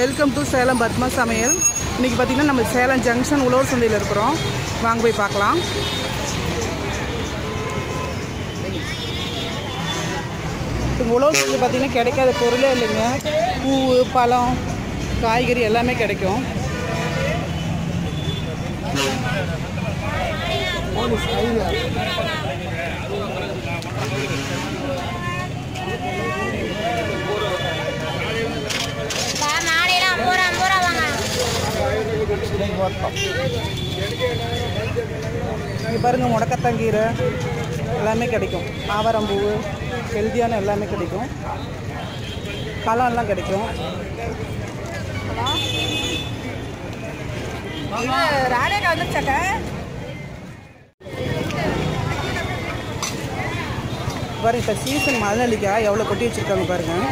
welcome to Salem Padma சமையல் இன்றைக்கி பார்த்திங்கன்னா நம்ம சேலம் ஜங்ஷன் உழவர் சந்தையில் இருக்கிறோம் வாங்க போய் பார்க்கலாம் இப்போ உழவர் சந்தை பார்த்திங்கன்னா கிடைக்காத பொருளே இல்லைங்க பூ பழம் காய்கறி எல்லாமே கிடைக்கும் நாளையெல்லாம் ஐம்பது ரூபா ஐம்பது ரூபா வாங்க இங்கே பாருங்கள் முடக்கத்தாங்கீரை எல்லாமே கிடைக்கும் ஆவாரம்பூ ஹெல்த்தியான எல்லாமே கிடைக்கும் பழம் எல்லாம் கிடைக்கும் ராணேக்கா வந்துருச்சாக்கா பாருங்க இப்போ சீசன் மழைநெல்லிக்காய் எவ்வளோ கொட்டி வச்சுருக்காங்க பாருங்கள்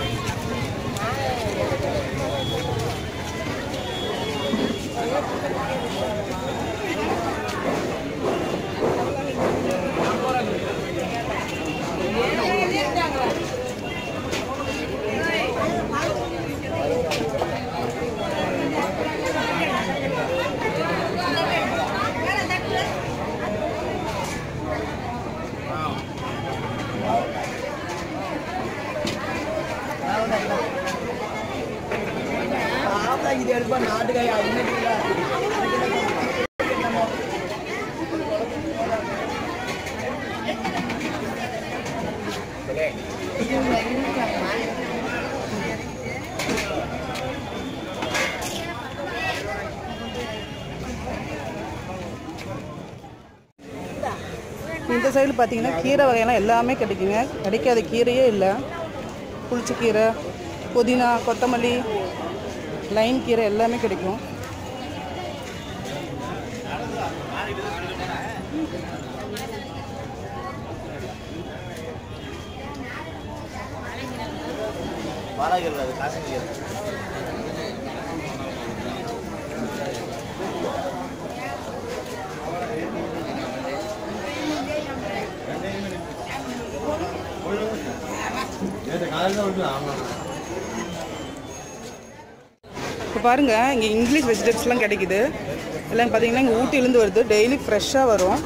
இந்த சைடு பார்த்தீங்கன்னா கீரை வகையெல்லாம் எல்லாமே கிடைக்குங்க கிடைக்காத கீரையே இல்லை புளிச்சக்கீரை புதினா கொத்தமல்லி லைன் கீரை எல்லாமே கிடைக்கும் வாராகிறது அது காசுங்கிறது நேற்று காலையில் வந்து ஆமாம் இப்போ பாருங்கள் இங்கே இங்கிலீஷ் வெஜிடபிள்ஸ்லாம் கிடைக்குது எல்லாம் பார்த்தீங்கன்னா இங்கே ஊட்டிலேருந்து வருது டெய்லி ஃப்ரெஷ்ஷாக வரும்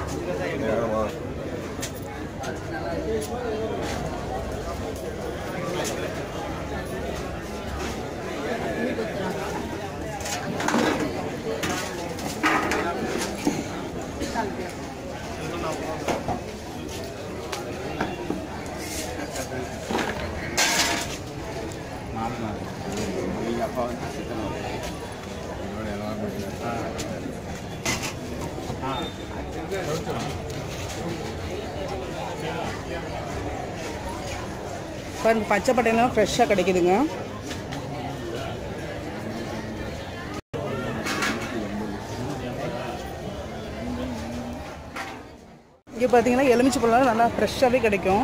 எங்கள் அப்பா வந்து சித்தனை என்னோட எல்லாரும் பாருங்க பச்சை பட்டையெல்லாம் ஃப்ரெஷ்ஷாக கிடைக்குதுங்க இங்கே பார்த்தீங்கன்னா எலுமிச்சை பழம் நல்லா ஃப்ரெஷ்ஷாகவே கிடைக்கும்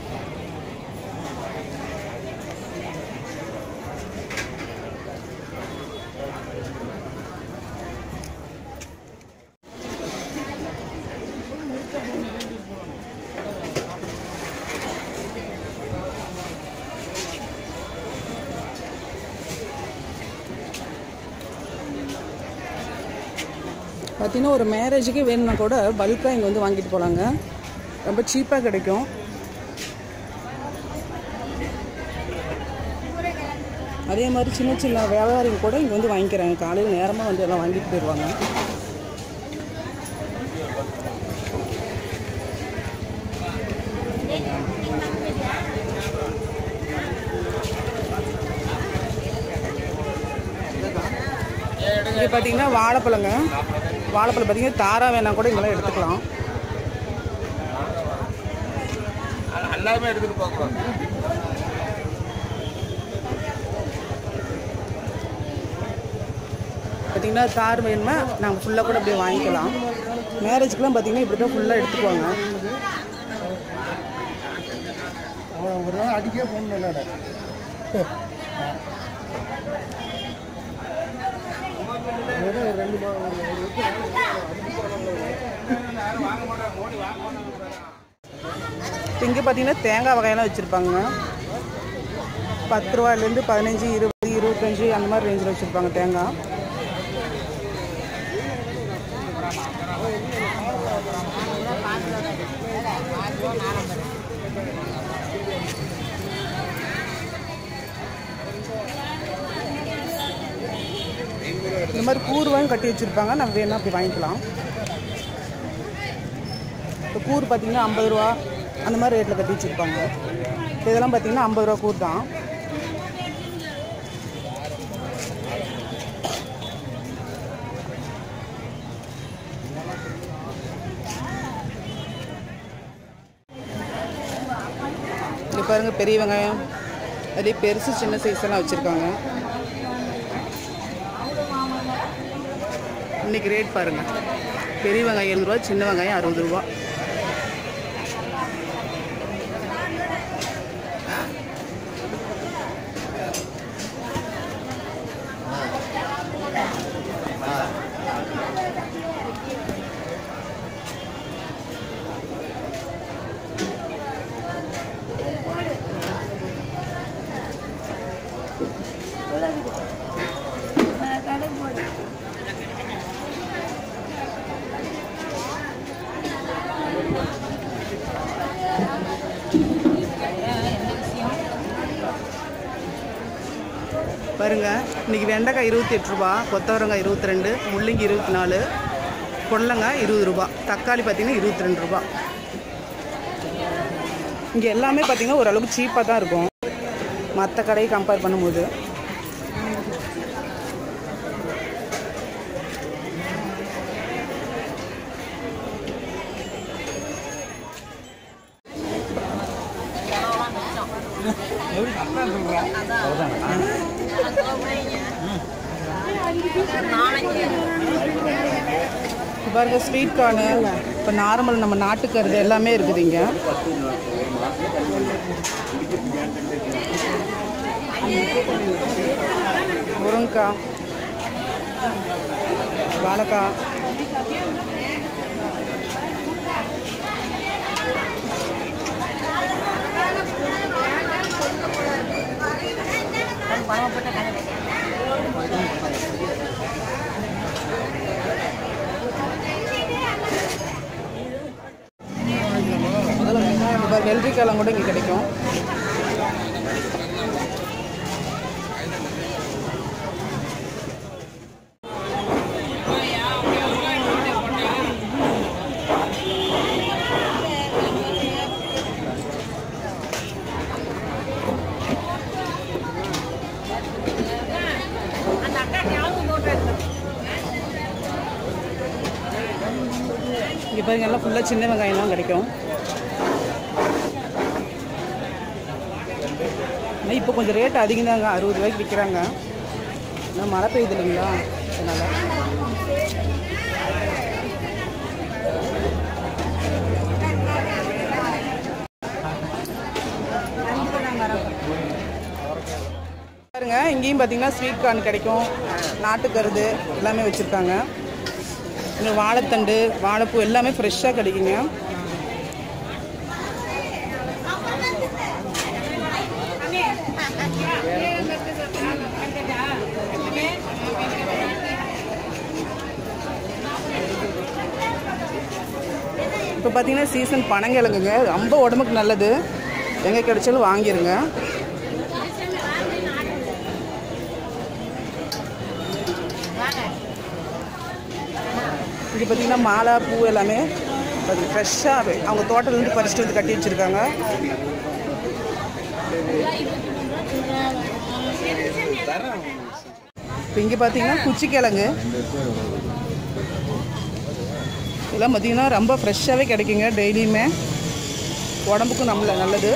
பார்த்தீங்கன்னா ஒரு மேரேஜுக்கே வேணும்னா கூட பல்காக இங்கே வந்து வாங்கிட்டு போகலாங்க ரொம்ப சீப்பாக கிடைக்கும் அதே மாதிரி சின்ன சின்ன வியாபாரிங்க கூட இங்கே வந்து வாங்கிக்கிறாங்க காலையில் நேரமாக வந்து எல்லாம் வாங்கிட்டு போயிடுவாங்க இங்கே பார்த்தீங்கன்னா வாழைப்பழங்க வாழைப்பழம் பார்த்தீங்கன்னா தாரா வேணா கூட இங்கெல்லாம் எடுத்துக்கலாம் எல்லாருமே எடுத்துகிட்டு போகிறோம் பார்த்தீங்கன்னா தார் வேணுமா நாங்கள் ஃபுல்லாக கூட அப்படியே வாங்கிக்கலாம் மேரேஜ்க்குலாம் பார்த்தீங்கன்னா இப்படி தான் ஃபுல்லாக எடுத்துக்குவாங்க ஒரு நாள் அடிக்கே போகணும் இல்லைடா ரெண்டு இங்கே பார்த்தீங்கன்னா தேங்காய் வகையெல்லாம் வச்சுருப்பாங்க பத்து ரூபாயிலேருந்து பதினஞ்சு இருபது இருபத்தஞ்சி அந்த மாதிரி ரேஞ்சில் வச்சுருப்பாங்க தேங்காய் இந்த மாதிரி கூறுவாயும் கட்டி வச்சுருப்பாங்க நம்ம வேணால் அப்படி வாங்கிக்கலாம் இப்போ கூறு பார்த்தீங்கன்னா ஐம்பது ரூபா அந்த மாதிரி ரேட்டில் கட்டி வச்சுருப்பாங்க இப்போ இதெல்லாம் பார்த்தீங்கன்னா ஐம்பது ரூபா கூறு தான் இங்கே பாருங்கள் பெரிய வெங்காயம் அதே பெருசு சின்ன சைஸ் எல்லாம் வச்சுருக்காங்க இன்னைக்கு ரேட் பாருங்கள் பெரிய வெங்காயம் எழுபது ரூபா சின்ன வெங்காயம் அறுபது ரூபா பாருங்க இன்னைக்கு வெண்டைக்காய் இருபத்தி எட்டு ரூபா கொத்தவரங்காய் இருபத்தி ரெண்டு முள்ளங்கி இருபத்தி நாலு புடலங்காய் இருபது ரூபா தக்காளி பார்த்தீங்கன்னா இருபத்தி ரெண்டு ரூபா இங்கே எல்லாமே பார்த்தீங்கன்னா ஓரளவுக்கு சீப்பாக தான் இருக்கும் மற்ற கடையை கம்பேர் பண்ணும்போது இப்ப பாருங்க ஸ்வீட் கார்னு இப்போ நார்மல் நம்ம நாட்டுக்கருது எல்லாமே இருக்குது இங்கே முருங்கைக்காய் வாழைக்காய் இப்போ வெள்ளரிக்காயெல்லாம் கூட இங்கே கிடைக்கும் இங்கே பாருங்க எல்லாம் ஃபுல்லாக சின்ன வெங்காயம் தான் கிடைக்கும் ஆனால் இப்போ கொஞ்சம் ரேட் அதிகம் தாங்க அறுபது ரூபாய்க்கு விற்கிறாங்க ஆனால் மழை பெய்யுது இல்லைங்களா அதனால் பாருங்க இங்கேயும் பார்த்தீங்கன்னா ஸ்வீட் கார்ன் கிடைக்கும் நாட்டுக்கருது எல்லாமே வச்சுருக்காங்க இன்னும் வாழைத்தண்டு வாழைப்பூ எல்லாமே ஃப்ரெஷ்ஷாக கிடைக்குங்க இப்போ பார்த்தீங்கன்னா சீசன் பனங்கிழங்குங்க ரொம்ப உடம்புக்கு நல்லது எங்கே கிடைச்சாலும் வாங்கிருங்க இங்கே பார்த்தீங்கன்னா மாலை பூ எல்லாமே ஃப்ரெஷ்ஷாக அவங்க தோட்டத்துலேருந்து பறிச்சுட்டு வந்து கட்டி வச்சுருக்காங்க இப்போ இங்கே பார்த்தீங்கன்னா குச்சிக்கிழங்கு இதெல்லாம் பார்த்தீங்கன்னா ரொம்ப ஃப்ரெஷ்ஷாகவே கிடைக்குங்க டெய்லியுமே உடம்புக்கும் நம்மள நல்லது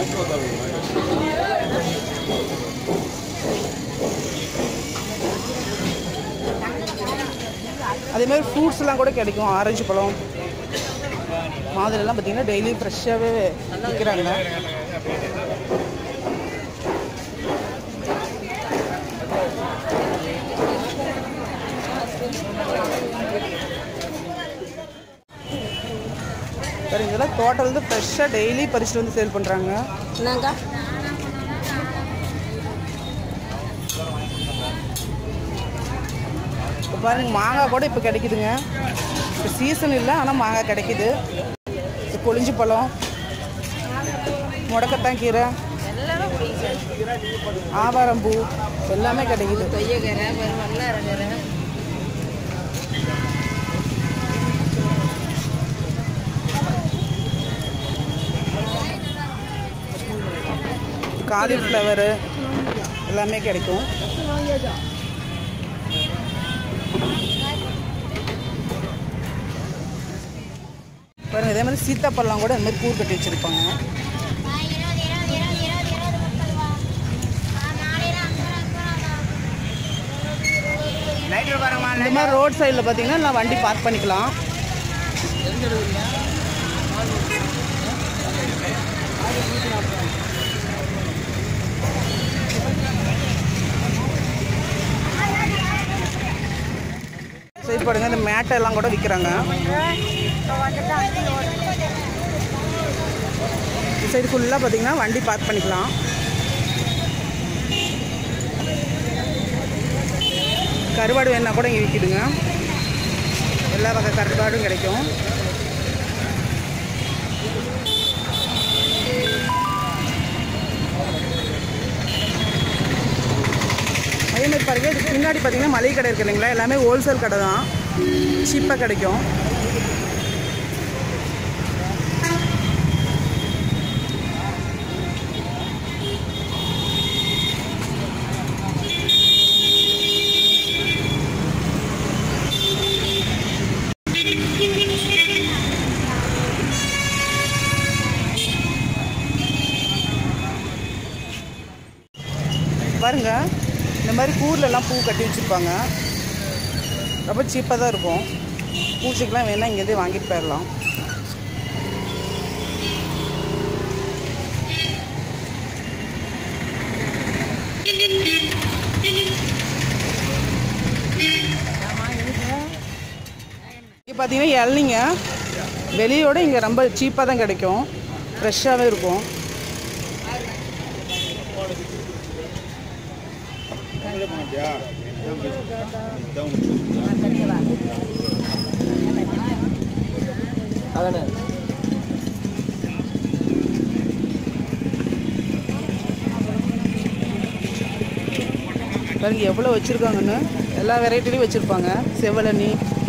அதே மாதிரி ஃப்ரூட்ஸ்லாம் கூட கிடைக்கும் ஆரஞ்சு பழம் மாதிரிலாம் பார்த்தீங்கன்னா டெய்லி ஃப்ரெஷ்ஷாகவே விற்கிறாங்க வேறு இதெல்லாம் தோட்டத்துலேருந்து ஃப்ரெஷ்ஷாக டெய்லி பறிச்சுட்டு வந்து சேல் பண்ணுறாங்க என்னங்க பாருங்க மாங்காய் கூட இப்போ கிடைக்குதுங்க இப்போ சீசன் இல்லை ஆனால் மாங்காய் கிடைக்குது இது கொழிஞ்சி பழம் முடக்கத்தான் கீரை எல்லாமே பிடிக்கும் ஆவாரம்பூ எல்லாமே கிடைக்குது கொய்யக்கரை வல்லாரக்கரை காலிஃப்ளவரு எல்லாமே கிடைக்கும் பாருங்க இதே மாதிரி சீத்தாப்பழம் கூட இந்த மாதிரி கூறு கட்டி வச்சுருப்பாங்க ஆ, இருபது இருபது இருபது இருபது இருபது முப்பது ரூபா ஆ, நாளையில ஐம்பது ரூபா ஐம்பது ரூபா இந்த மாதிரி ரோட் சைடில் பார்த்தீங்கன்னா நான் வண்டி பார்க் பண்ணிக்கலாம் சரி பாருங்க இந்த மேட்டை எல்லாம் கூட விற்கிறாங்க இந்த சைடு ஃபுல்லாக பார்த்தீங்கன்னா வண்டி பார்க் பண்ணிக்கலாம் கருவாடு வேணா கூட இங்கே விற்கிதுங்க எல்லா வகை கருவாடும் கிடைக்கும் அதே மாதிரி பாருங்க இதுக்கு பின்னாடி பார்த்தீங்கன்னா மளிகை கடை இருக்கு இல்லைங்களா எல்லாமே ஹோல்சேல் கடை தான் சீப்பாக கிடைக்கும் பாருங்க இந்த மாதிரி கூர்ல எல்லாம் பூ கட்டி வச்சுருப்பாங்க ரொம்ப சீப்பாக தான் இருக்கும் பூச்சிக்கெலாம் வேணால் இங்கேருந்து வாங்கிட்டு போயிடலாம் இங்கே பார்த்தீங்கன்னா இளநீங்க வெளியோட இங்கே ரொம்ப சீப்பாக தான் கிடைக்கும் ஃப்ரெஷ்ஷாகவே இருக்கும் பாருங்க எவ்வளோ வச்சுருக்காங்கன்னு எல்லா வெரைட்டிலையும் வச்சுருப்பாங்க செவலனி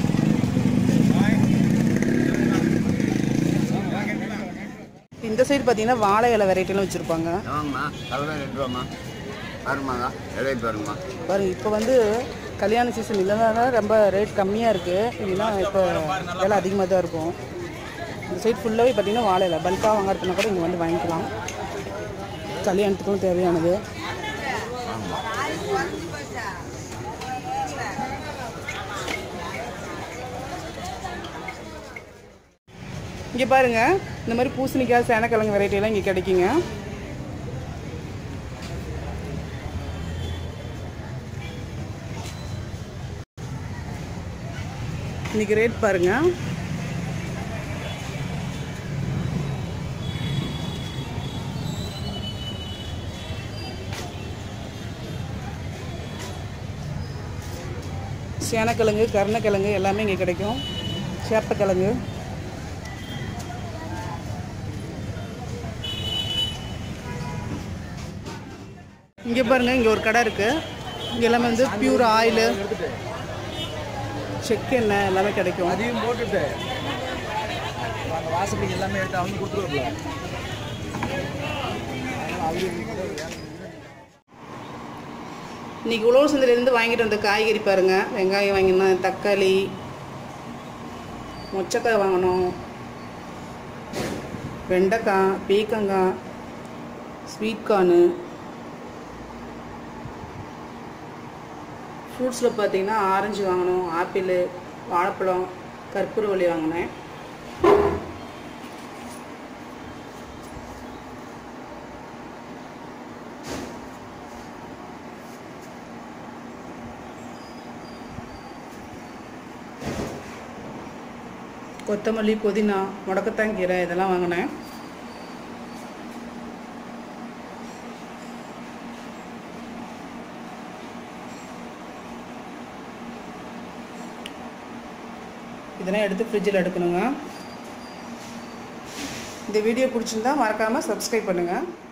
இந்த சைடு பார்த்தீங்கன்னா வாழை இலை வெரைட்டிலாம் வச்சுருப்பாங்க ஆமாம்மா கலவை ரெண்டு ரூபாம்மா பாருமாங்க இலையை பாருமா பாருங்க இப்போ வந்து கல்யாண சீசன் இல்லைனா ரொம்ப ரேட் கம்மியாக இருக்குது இல்லைன்னா இப்போ விலை அதிகமாக தான் இருக்கும் இந்த சைடு ஃபுல்லாகவே பார்த்தீங்கன்னா வாழை இலை பல்காக வாங்குறதுனா கூட இங்கே வந்து வாங்கிக்கலாம் கல்யாணத்துக்கும் தேவையானது இங்கே பாருங்க இந்த மாதிரி பூசணிக்காய் சேனக்கிழங்கு வெரைட்டியெல்லாம் இங்கே கிடைக்குங்க இன்னைக்கு ரேட் பாருங்க சேனக்கிழங்கு கருணக்கிழங்கு எல்லாமே இங்கே கிடைக்கும் சேப்பக்கிழங்கு இங்கே பாருங்க இங்கே ஒரு கடை இருக்கு இங்கே எல்லாமே வந்து பியூர் ஆயிலு செக் எண்ணெய் எல்லாமே கிடைக்கும் அதையும் போட்டுட்டு அந்த வாசப்படி எல்லாமே எடுத்து அவங்க கொடுத்துருவாங்களா இன்னைக்கு உழவு சந்தையிலேருந்து வாங்கிட்டு வந்த காய்கறி பாருங்க வெங்காயம் வாங்கினோம் தக்காளி மொச்சக்காய் வாங்கினோம் வெண்டைக்காய் பீக்கங்காய் ஸ்வீட் கார்னு ஃப்ரூட்ஸில் பார்த்தீங்கன்னா ஆரஞ்சு வாங்கினோம் ஆப்பிள் வாழைப்பழம் கற்பூரவள்ளி வாங்கினேன் கொத்தமல்லி புதினா முடக்கத்தான் கீரை இதெல்லாம் வாங்கினேன் இதெல்லாம் எடுத்து ஃப்ரிட்ஜில் எடுக்கணுங்க இந்த வீடியோ பிடிச்சிருந்தா மறக்காமல் சப்ஸ்கிரைப் பண்ணுங்கள்